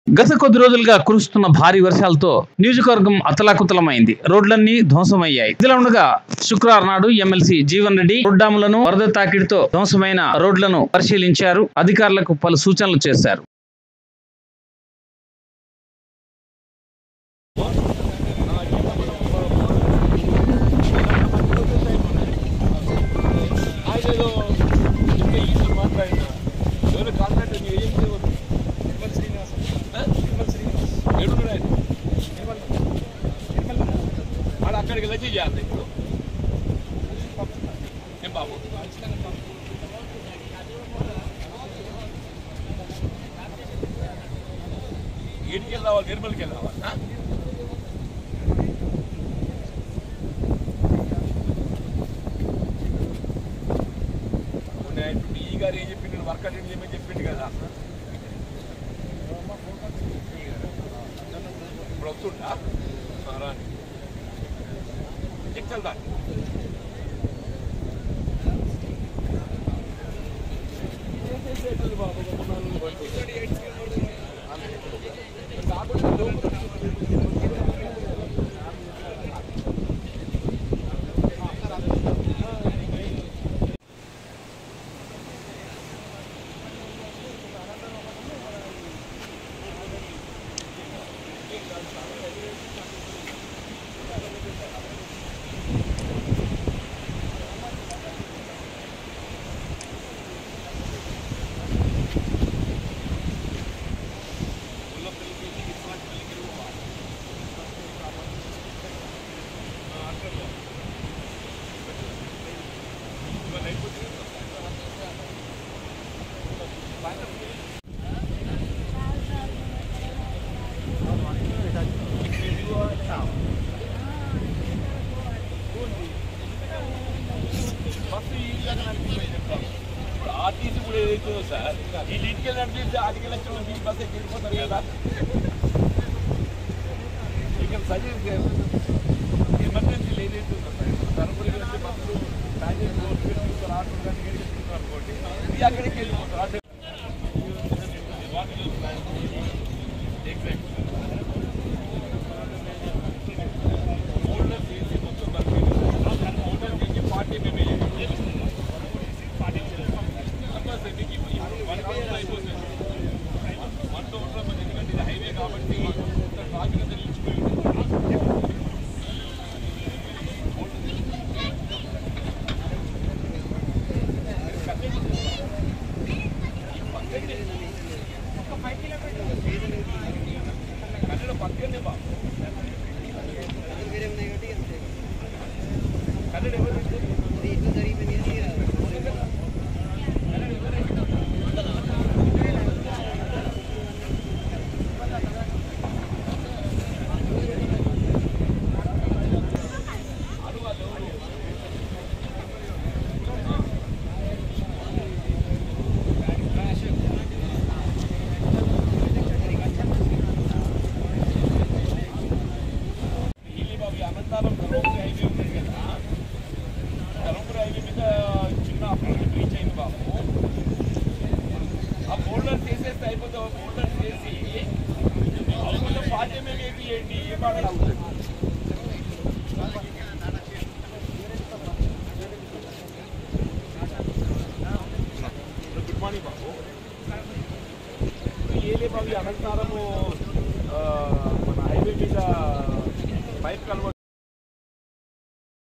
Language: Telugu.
గత కొద్ది రోజులుగా కురుస్తున్న భారీ వర్షాలతో నియోజకవర్గం అతలాకుతలమైంది రోడ్లన్నీ ధ్వంసమయ్యాయి ఇదిలా ఉండగా శుక్రవారం నాడు ఎమ్మెల్సీ జీవన్ రెడ్డి రోడ్డాములను వరద తాకిడితో ధ్వంసమైన రోడ్లను పరిశీలించారు అధికారులకు పలు సూచనలు చేశారు ఆయన ఇంకా ఈ మాట్లాడిన ఎవరు కాంట్రాక్ట్ మీ ఏజెన్సీ ఎవరు నిర్మల్ శ్రీనివాస్ నిర్మల్ శ్రీనివాస్ ఎడున్నాడు ఆయన నిర్మల్ నిర్మల్ వాడు అక్కడికి వెళ్ళి చేయాలి ఇప్పుడు ఏం బాబు ఏడికి వెళ్ళావాలి నిర్మల్కి వెళ్ళావాలి ఇప్పుడు ఈ గారు ఏం చెప్పిండు వర్క్ అటెండ్ చేయమని చెప్పిండు కదా ఇప్పుడు వస్తుందా రాని ఎక్కెళ్దా బస్సు ఈ విధంగా నడిపిపోయి చెప్తాను ఇప్పుడు ఆర్టీసీ కూడా ఏదైతుందో సార్ ఈ ఇంటికి నడిపిస్తే ఆటికి లక్షలు ఈ బస్సు ఎక్కి వెళ్ళిపోతారు కదా ఇక సజెస్ట్ ఎమర్జెన్సీ ఏదైతుందో సార్ ఇప్పుడు తరపురి వచ్చే బస్సులు ప్యాకేజ్ రోడ్డు పెట్టుకుంటారు ఆటో కానీ ఏడు పెట్టుకుంటారు అనుకోండి ఇది అక్కడికి వెళ్ళిపోతారు అటు ఎగ్జాక్ట్ ఓల్డర్ చేసి మొత్తం బస్సు ఓల్డర్ చేసి పార్టీ మేము హైవే కాబట్టి ట్రాఫిక్ అంతా నిలిచిపోయి ఉంటుంది. కన్నడ పక్కనే బాబు కన్నడ ఎవరు హీలీ బాబు అనంతరం ధర్మపురి హైవే ఉంది కదా ధర్మపురి హైవే మీద చిన్న అపార్ట్మెంట్ రీచ్ అయింది బాబు ఆ బోల్డర్ చేసేస్తే అయిపోతే ఆ బోల్డర్ చేసి అవసరం పార్టీ మీద వేపియండి ఏ బాధ అవుతుంది గుడ్ మార్నింగ్ బాబు ఇప్పుడు ఏలే బాబు ఈ అనంతరము ఆ, మన హైవే మీద పైప్ కలవ